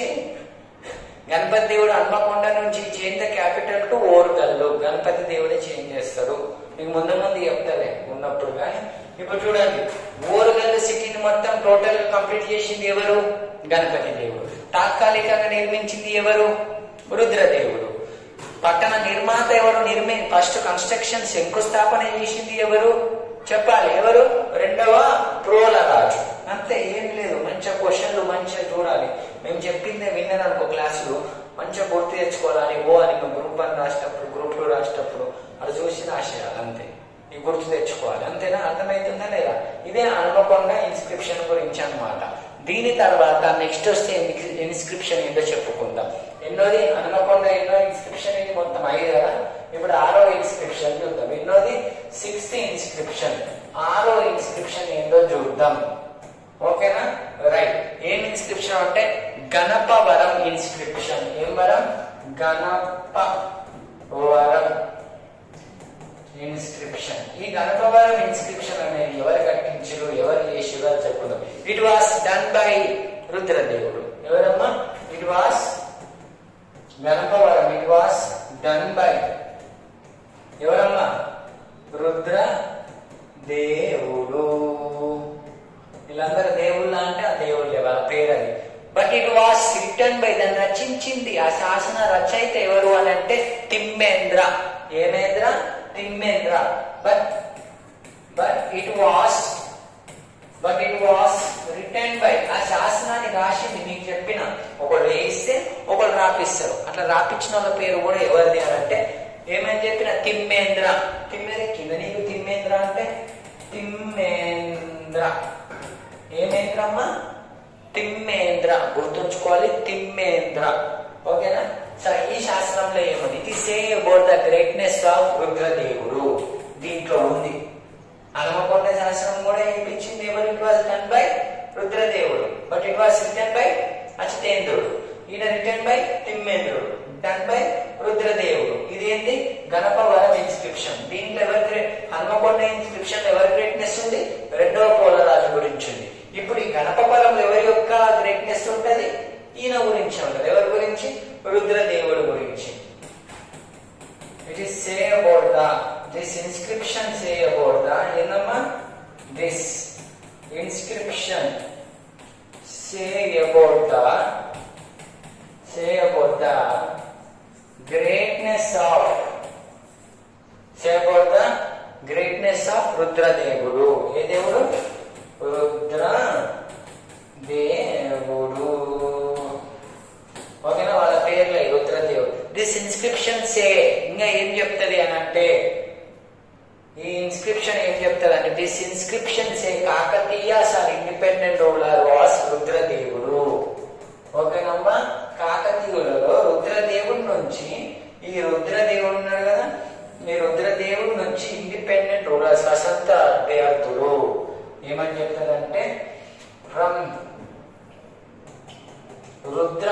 గణపతి దేవుడు హన్మకొండ నుంచి change the capital to Orugallu Ganapati దేవుడే చేంజ్ చేస్తాడు మీకు ముందు ముందు చెప్తాలే ఉన్నప్పుడు కానీ ఇప్పుడు చూడండి ఓరుగల్లు సిటీని మొత్తం టోటల్ కంప్లీట్ చేసింది ఎవరు గణపతి దేవుడు తాత్కాలికంగా నిర్మించింది ఎవరు రుద్రదేవుడు పట్టణ నిర్మాత ఎవరు నిర్మి ఫస్ట్ కన్స్ట్రక్షన్ శంకుస్థాపన చేసింది ఎవరు చెప్పాలి ఎవరు రెండవ ప్రోల రాజు అంతే ఏం లేదు మంచిగా క్వశ్చన్లు మంచిగా చూడాలి మేము చెప్పిందే విన్నాను అనుకో క్లాసులు మంచిగా గుర్తు తెచ్చుకోవాలని ఓ అని మేము గ్రూప్ వన్ రాసేటప్పుడు గ్రూప్ టూ రాసేటప్పుడు అది చూసి రాసేయాలి అంతే ఈ గుర్తు తెచ్చుకోవాలి అంతేనా అర్థమవుతుందా లేదా ఇదే హనుమకొండ ఇన్స్క్రిప్షన్ గురించి అన్నమాట దీని తర్వాత నెక్స్ట్ వస్తే ఇన్స్క్రిప్షన్ ఏంటో చెప్పుకుందాం ఎన్నోది హనుమకొండ ఎన్నో ఇన్స్క్రిప్షన్ ఇది మొత్తం ఐదు కదా ఇప్పుడు ఆరో ఇన్స్క్రిప్షన్ చూద్దాం ఎన్నోది సిక్స్త్ ఇన్స్క్రిప్షన్ ఆరో ఇన్స్క్రిప్షన్ ఏంటో చూద్దాం ఓకేనా రైట్ ఏం ఇన్స్క్రిప్షన్ అంటే గణపవరం ఇన్స్క్రిప్షన్ ఏం వరం గణప వరం ఇన్స్క్రిప్షన్ ఈ గణపవరం ఇన్స్క్రిప్షన్ అనేది ఎవరు కట్టించారు ఎవరు చేసారు అని చెప్పుకుందాం it was done by Rudradevudu ఎవరమ్మా it was Ganapavaram it was done by ఎవరమ్మా రుద్ర దేవుడు వీళ్ళందరూ దేవుళ్ళ అంటే ఆ దేవుళ్ళే వాళ్ళ పేరు అది but it was written by దాన్ని రచించింది ఆ శాసన రచయిత ఎవరు అని అంటే తిమ్మేంద్ర ఏమేంద్ర Timmendra but but it was but it was written by ఆ శాసనాన్ని రాసింది మీకు చెప్పిన ఒకళ్ళు వేయిస్తే ఒకళ్ళు రాపిస్తారు అట్లా రాపించిన వాళ్ళ పేరు కూడా ఎవరిది అని అంటే ఏమని చెప్పిన తిమ్మేంద్ర తిమ్మేంద్ర కింద నీకు తిమ్మేంద్ర అంటే తిమ్మేంద్ర ఏమేంద్ర అమ్మా తిమ్మేంద్ర గుర్తుంచుకోవాలి తిమ్మేంద్ర ఓకేనా సరే ఈ శాస్త్రంలో ఏముంది ఇది say about the greatness of Rudradevudu దీంట్లో ఉంది హనుమకొండ శాస్త్రం కూడా ఇప్పించింది ఎవరు it was done by Rudradevudu but it was written by Achitendrudu ఈయన written by Timmendrudu done by Rudradevudu ఇదేంటి గణపవరం ఇన్స్క్రిప్షన్ దీంట్లో ఎవరి హనుమకొండ ఇన్స్క్రిప్షన్ ఎవరి గ్రేట్నెస్ ఉంది రెండవ పోలరాజు గురించి ఉంది ఇప్పుడు ఈ గణపవరంలో ఎవరి యొక్క గ్రేట్నెస్ ఉంటది ఈయన గురించి ఉంటది ఎవరి గురించి రుద్రదేవుడు గురించి It is say about the this inscription say about the ಏನಮ್ಮ this inscription say about the say about the greatness of say about the greatness of రుద్రదేవుడు ఏ దేవుడు రుద్ర దేవుడు ఓకేనా వాళ్ళ పేర్లే రుద్రదేవుడు దిస్ ఇన్స్క్రిప్షన్ సే ఇంకా ఏం చెప్తది అని అంటే ఈ ఇన్స్క్రిప్షన్ ఏం చెప్తది అంటే this inscription say Kakatiya sir independent ruler was Rudradevudu ఓకేనమ్మా కాకతీయులలో రుద్రదేవుడి నుంచి ఈ రుద్రదేవుడు ఉన్నాడు కదా ఈ రుద్రదేవుడి నుంచి ఇండిపెండెంట్ రూలర్ స్వతంత్ర అభ్యర్థులు ఏమని చెప్తారంటే from Rudra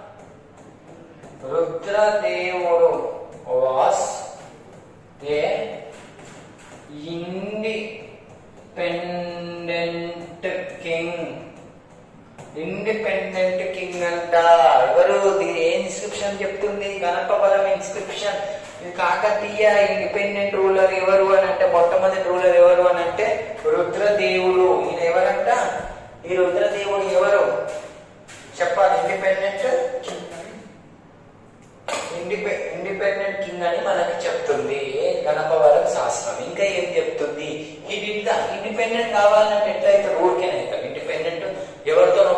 Rudradevudu was a independent king independent king అంట ఎవరు ఇది ఏ ఇన్స్క్రిప్షన్ చెప్తుంది గణపవరం ఇన్స్క్రిప్షన్ ఇది కాకతీయ ఇండిపెండెంట్ రూలర్ ఎవరు అని అంటే మొట్టమొదటి రూలర్ ఎవరు అని అంటే రుద్రదేవుడు ఈయన ఎవరంట ఈ రుద్రదేవుడు ఎవరు చెప్పాలి ఇండిపెండెంట్ ఇండిపె ఇండిపెండెంట్ కింగ్ అని మనకి చెప్తుంది ఏ గణపవరం శాస్త్రం ఇంకా ఏం చెప్తుంది ఈ ఇండిపెండెంట్ కావాలంటే ఎట్లయితే ఊరికేనే అవుతాం ఇండిపెండెంట్ ఎవరితోనో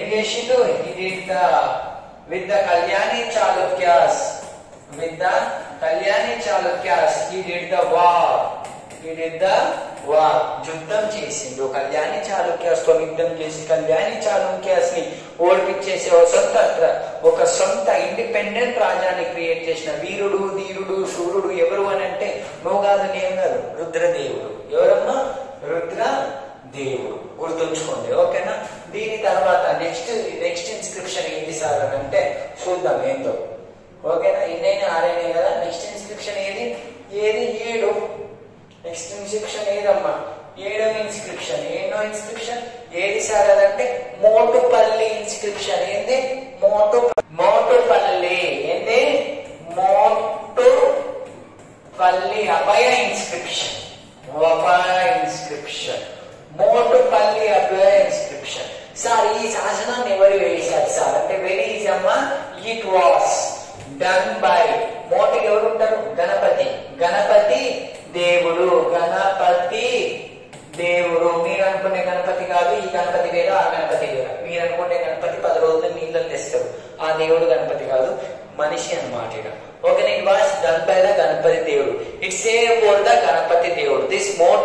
చేసిండు with the with the Kalyani Chalukyas with the Kalyani Chalukyas he did the war he did the war యుద్ధం చేసిండు కళ్యాణి చాళుక్యాస్ తో యుద్ధం చేసి కళ్యాణి చాళుక్యాస్ ని ఓడిపించేసి ఒక సొంత ఒక సొంత ఇండిపెండెంట్ రాజ్యాన్ని క్రియేట్ చేసిన వీరుడు ధీరుడు సూర్యుడు ఎవరు అని అంటే నువ్వు కాదు నేను కాదు రుద్రదేవుడు ఎవరమ్మా రుద్ర దేవుడు గుర్తుంచుకోండి ఓకేనా దీని తర్వాత నెక్స్ట్ నెక్స్ట్ ఇన్స్క్రిప్షన్ ఏంటి సార్ అని అంటే చూద్దాం ఏందో ఓకేనా ఇన్నైనా ఆరైనాయి కదా నెక్స్ట్ ఇన్స్క్రిప్షన్ ఏది ఏది ఏడు నెక్స్ట్ ఇన్స్క్రిప్షన్ ఏదమ్మా ఏడో ఇన్స్క్రిప్షన్ ఏడో ఇన్స్క్రిప్షన్ ఏది సార్ అదంటే మోటుపల్లి ఇన్స్క్రిప్షన్ ఏంది మోటు మోటుపల్లి ఏంది Motupalli Abhaya inscription Abhaya inscription Motupalli Abhaya inscription sir ఈ శాసనాన్ని ఎవరు వేశారు సార్ అంటే వెరీ ఈజీ అమ్మా ఇట్ వాస్ డన్ బై మోటికి ఎవరు ఉంటారు గణపతి గణపతి దేవుడు గణపతి దేవుడు మీరు అనుకునే గణపతి కాదు ఈ గణపతి వేరు ఆ గణపతి వేరు మీరు అనుకునే గణపతి పది రోజులు నీళ్ళు తెస్తారు ఆ దేవుడు గణపతి కాదు మనిషి అన్నమాట ఇక okay it was done by the Ganapati Devudu it's a for the Ganapati Devudu this మోట్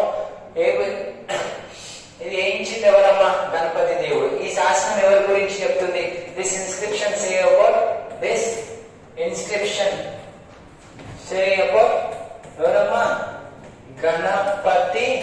ఇది ఏంచింది ఎవరమ్మా గణపతి దేవుడు ఈ శాసనం ఎవరి గురించి చెప్తుంది this inscription say about this inscription say about ఎవరమ్మా గణపతి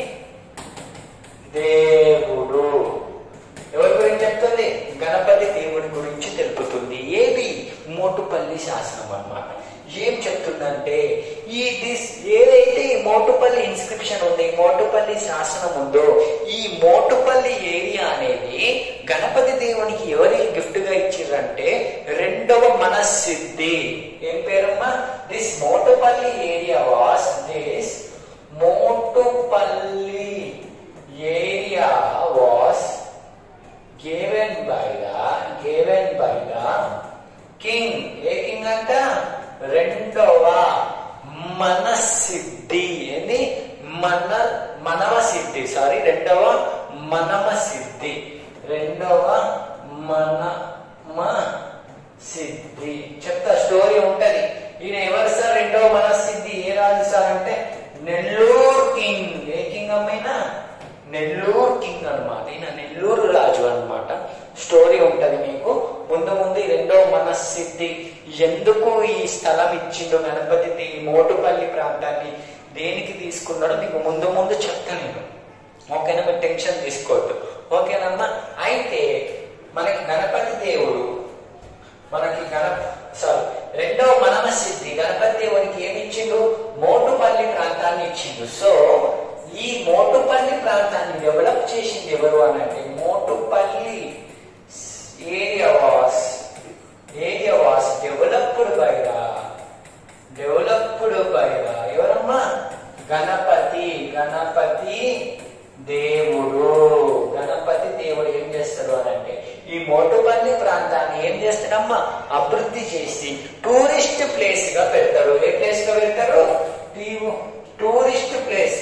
దేవుడు ఎవరి గురించి చెప్తుంది గణపతి దేవుడి గురించి తెలుపుతుంది ఏది మోటుపల్లి శాసనం అన్నమాట ఏం చెప్తుందంటే ఈ దిస్ ఏదైతే ఈ మోటుపల్లి ఇన్స్క్రిప్షన్ ఉంది ఈ మోటుపల్లి శాసనం ఉందో ఈ మోటుపల్లి ఏరియా అనేది గణపతి దేవునికి ఎవరి గిఫ్ట్ గా ఇచ్చిర్రంటే రెండవ మనసిద్ధి ఏం పేరమ్మా this Motupalli area was this Motupalli area was given by the given by the king ఏ కింగ్ అంట రెండవ మనసిద్ధి ఏంది మన మనవ సిద్ధి సారీ రెండవ మనమ సిద్ధి రెండవ మనమ సిద్ధి చెప్తా స్టోరీ ఉంటది ఈయన ఎవరు సార్ రెండవ మనసిద్ధి ఏ రాజు సార్ అంటే నెల్లూరు కింగ్ ఏ కింగ్ అమ్మైనా నెల్లూరు కింగ్ అనమాట ఈయన నెల్లూరు రాజు అన్నమాట స్టోరీ ఉంటది మీకు ముందు ముందు ఈ రెండో మనస్థితి ఎందుకు ఈ స్థలం ఇచ్చిండో గణపతి ఈ మోటుపల్లి ప్రాంతాన్ని దేనికి తీసుకున్నాడో మీకు ముందు ముందు చెప్తా నేను ఓకేనా మీరు టెన్షన్ తీసుకోవద్దు ఓకేనమ్మా అయితే మనకి గణపతి దేవుడు మనకి గణప సారీ రెండవ మనమ సిద్ధి గణపతి దేవునికి ఏమి ఇచ్చిండు మోటుపల్లి ప్రాంతాన్ని ఇచ్చిండు సో ఈ మోటుపల్లి ప్రాంతాన్ని డెవలప్ చేసింది ఎవరు అని అంటే Motupalli area was area was developed by the developed by the ఎవరమ్మా గణపతి గణపతి దేవుడు గణపతి దేవుడు ఏం చేస్తాడు అని అంటే ఈ మోటుపల్లి ప్రాంతాన్ని ఏం చేస్తాడమ్మా అభివృద్ధి చేసి టూరిస్ట్ ప్లేస్ గా పెడతారు ఏ ప్లేస్ గా పెడతారు టూరిస్ట్ ప్లేస్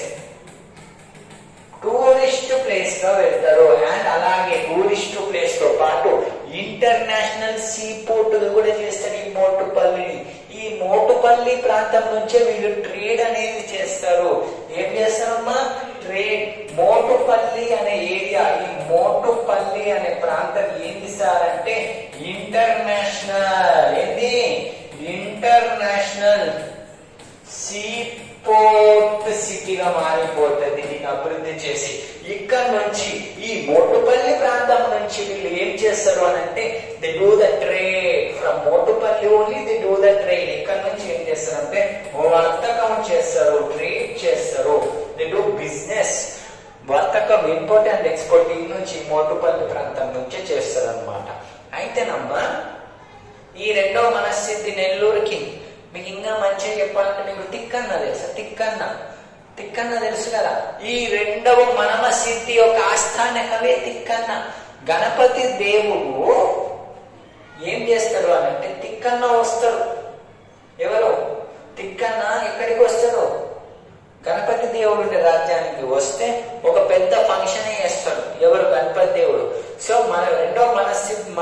టూరిస్ట్ ప్లేస్ గా వెళ్తారు అండ్ అలాగే టూరిస్ట్ ప్లేస్ తో పాటు ఇంటర్నేషనల్ సీ పోర్ట్ కూడా చేస్తారు ఈ మోటుపల్లిని ఈ మోటుపల్లి ప్రాంతం నుంచే వీళ్ళు ట్రేడ్ అనేది చేస్తారు ఏం చేస్తారమ్మా ట్రేడ్ మోటుపల్లి అనే ఏరియా ఈ మోటుపల్లి అనే ప్రాంతం ఏంది సార్ అంటే ఇంటర్నేషనల్ ఏంది ఇంటర్నేషనల్ సీ పోర్ట్ సిటీగా మారిపోతుంది దీన్ని అభివృద్ధి చేసి ఇక్కడ నుంచి ఈ మోటుపల్లి ప్రాంతం నుంచి వీళ్ళు ఏం చేస్తారు అని అంటే they do the trade from Motupalli only they do the trade ఇక్కడ నుంచి ఏం చేస్తారంటే వర్తకం చేస్తారు ట్రేడ్ చేస్తారు ది డూ బిజినెస్ వర్తకం ఇంపోర్ట్ అండ్ ఎక్స్పోర్ట్ ఈ నుంచి మోటుపల్లి ప్రాంతం నుంచే చేస్తారు అనమాట అయితేనమ్మా ఈ రెండవ మనస్థితి నెల్లూరుకి మీకు ఇంకా మంచిగా చెప్పాలంటే మీకు తిక్కన్న తెలుసా తిక్కన్న తిక్కన్న తెలుసు కదా ఈ రెండవ మనమ సిద్ధి యొక్క ఆస్థానకవే తిక్కన్న గణపతి దేవుడు ఏం చేస్తాడు అని అంటే తిక్కన్న వస్తాడు ఎవరు తిక్కన్న ఎక్కడికి వస్తాడు గణపతి దేవుడు ఉండే రాజ్యానికి వస్తే ఒక పెద్ద ఫంక్షన్ చేస్తాడు ఎవరు గణపతి దేవుడు సో మన రెండో మనస్థితి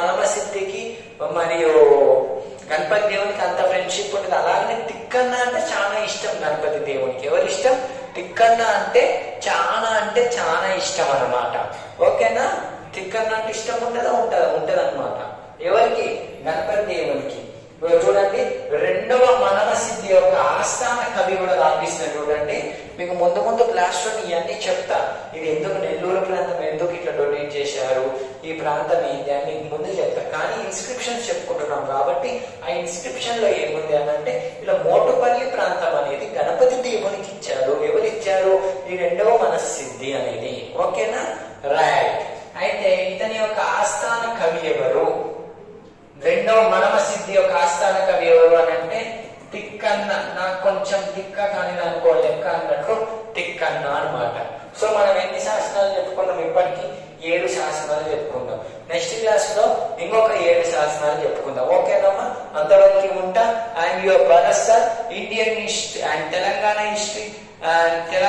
మరియు గణపతి దేవునికి అంత ఫ్రెండ్షిప్ ఉంటుంది అలాగనే తిక్కన్న అంటే చాలా ఇష్టం గణపతి దేవునికి ఎవరి ఇష్టం తిక్కన్న అంటే చాలా అంటే చాలా ఇష్టం అన్నమాట ఓకేనా తిక్కన్న అంటే ఇష్టం ఉంటుందా ఉంటుందా ఉంటది అనమాట ఎవరికి గణపతి దేవునికి ఇప్పుడు చూడండి రెండవ మనవ సిద్ధి యొక్క ఆస్థాన కవి కూడా రాపిస్తున్నారు చూడండి మీకు ముందు ముందు క్లాస్ లో ఇవన్నీ చెప్తా ఇది ఎందుకు నెల్లూరు ప్రాంతం ఎందుకు ఇట్లా డొనేట్ చేశారు ఈ ప్రాంతం ఏంటి అని మీకు ముందు చెప్తా కానీ ఇన్స్క్రిప్షన్స్ చెప్పుకుంటున్నాం కాబట్టి ఆ ఇన్స్క్రిప్షన్ లో ఏముంది అని అంటే ఇలా మోటుపల్లి ప్రాంతం అనేది గణపతి దేవునికి ఇచ్చారు ఎవరు ఇచ్చారు ఈ రెండవ మనసిద్ధి అనేది ఓకేనా రైట్ అయితే ఇతని యొక్క ఆస్థాన కవి ఎవరు రెండవ మనమ సిద్ధి యొక్క ఆస్థాన కవి ఎవరు అని అంటే తిక్కన్న నాకు కొంచెం తిక్క కానీ అనుకో లెక్క అన్నట్టు తిక్కన్న అనమాట సో మనం ఎన్ని శాసనాలు చెప్పుకున్నాం ఇప్పటికి ఏడు శాసనాలు చెప్పుకుందాం నెక్స్ట్ క్లాస్ లో ఇంకొక ఏడు శాసనాలు చెప్పుకుందాం ఓకేనమ్మా అంతవరకు ఉంటా I'm your Bharat sir Indian history and Telangana history and Telangana